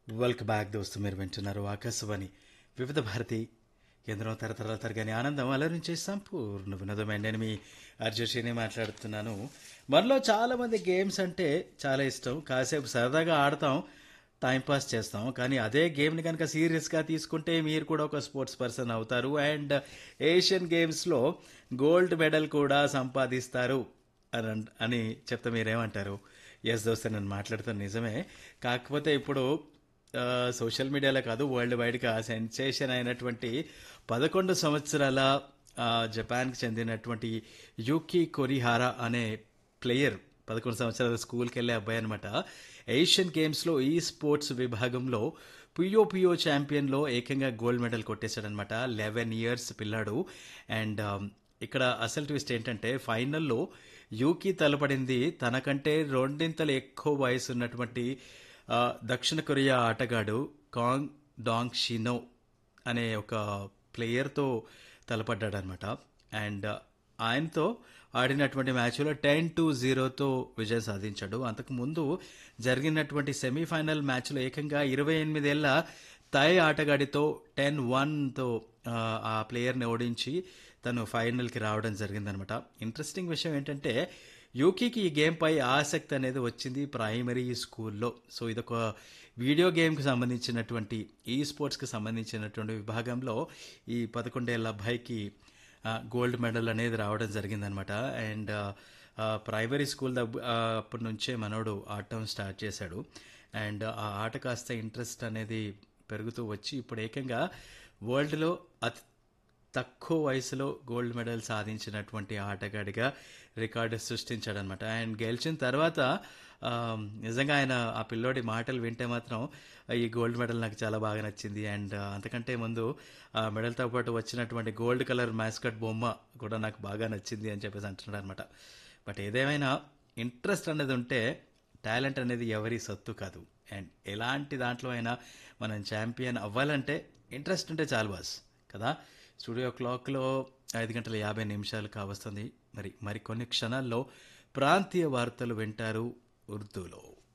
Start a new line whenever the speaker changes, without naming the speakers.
welcome back దోస్తు మీరు వింటున్నారు ఆకాశవాణి వివిధ భారతి కేంద్రం తరతరాల తరగని ఆనందం అలరించే సంపూర్ణ వినోదమైన నేను మీ అర్జుషిని మాట్లాడుతున్నాను మనలో చాలా మంది గేమ్స్ అంటే చాలా ఇష్టం కాసేపు సరదాగా ఆడతాం టైంపాస్ చేస్తాం కానీ అదే గేమ్ని కనుక సీరియస్గా తీసుకుంటే మీరు కూడా ఒక స్పోర్ట్స్ పర్సన్ అవుతారు అండ్ ఏషియన్ గేమ్స్లో గోల్డ్ మెడల్ కూడా సంపాదిస్తారు అని అన్- అని చెప్తే మీరేమంటారు ఎస్ దోస్తే నేను మాట్లాడుతాను నిజమే కాకపోతే ఇప్పుడు ఆ, సోషల్ మీడియాలో కాదు వరల్డ్ వైడ్గా సెన్సేషన్ అయినటువంటి పదకొండు సంవత్సరాల ఆ, జపాన్కి చెందినటువంటి యూకి కొరిహారా అనే ప్లేయర్ పదకొండు సంవత్సరాల స్కూల్కి వెళ్ళే అబ్బాయి అనమాట ఏషియన్ గేమ్స్లో ఈ స్పోర్ట్స్ విభాగంలో పుయో పుయో ఛాంపియన్లో ఏకంగా గోల్డ్ మెడల్ కొట్టేశాడనమాట లెవెన్ ఇయర్స్ పిల్లాడు అండ్ ఇక్కడ అసలు ట్విస్ట్ ఏంటంటే ఫైనల్లో యూకి తలపడింది తనకంటే రెండింతలు ఎక్కువ వయసు ఉన్నటువంటి ఆ, దక్షిణ కొరియా ఆటగాడు కాంగ్ డాంగ్ షినో అనే ఒక ప్లేయర్తో తలపడ్డాడనమాట అండ్ ఆయనతో ఆడినటువంటి మ్యాచ్లో టెన్ టు జీరోతో విజయం సాధించాడు అంతకుముందు జరిగినటువంటి సెమీఫైనల్ మ్యాచ్లో ఏకంగా ఇరవై ఎనిమిదేళ్ల థాయ్ ఆటగాడితో టెన్ వన్తో ఆ ప్లేయర్ని ఓడించి తను ఫైనల్కి రావడం జరిగిందనమాట ఇంట్రెస్టింగ్ విషయం ఏంటంటే యూకీకి ఈ గేమ్పై ఆసక్తి అనేది వచ్చింది ప్రైమరీ స్కూల్లో సో ఇదొక వీడియో గేమ్కి సంబంధించినటువంటి ఈ స్పోర్ట్స్కి సంబంధించినటువంటి విభాగంలో ఈ పదకొండేళ్ల అబ్బాయికి ఆ, గోల్డ్ మెడల్ అనేది రావడం జరిగిందనమాట అండ్ ఆ, ఆ, ప్రైమరీ స్కూల్ దగ్- ఆ, అప్పటి నుంచే మనోడు ఆడటం స్టార్ట్ చేశాడు అండ్ ఆ ఆట కాస్త ఇంట్రెస్ట్ అనేది పెరుగుతూ వచ్చి ఇప్పుడు ఏకంగా వరల్డ్లో అతి తక్కువ వయసులో గోల్డ్ మెడల్ సాధించినటువంటి ఆటగాడిగా రికార్డు సృష్టించాడనమాట అండ్ గెలిచిన తర్వాత ఆ, నిజంగా ఆయన ఆ పిల్లోడి మాటలు వింటే మాత్రం ఈ గోల్డ్ మెడల్ నాకు చాలా బాగా నచ్చింది అండ్ అంతకంటే ముందు ఆ మెడల్తో పాటు వచ్చినటువంటి గోల్డ్ కలర్ మ్యాస్కట్ బొమ్మ కూడా నాకు బాగా నచ్చింది అని చెప్పేసి అంటున్నాడు అనమాట బట్ ఏదేమైనా ఇంట్రెస్ట్ అనేది ఉంటే టాలెంట్ అనేది ఎవరి సొత్తు కాదు అండ్ ఎలాంటి దాంట్లో అయినా మనం ఛాంపియన్ అవ్వాలంటే ఇంట్రెస్ట్ ఉంటే చాలు బాస్ కదా స్టూడియో క్లాక్లో ఐదు గంటల యాభై నిమిషాలు కావస్తుంది మరి మరికొన్ని క్షణాల్లో ప్రాంతీయ వార్తలు వింటారు ఉర్దూలో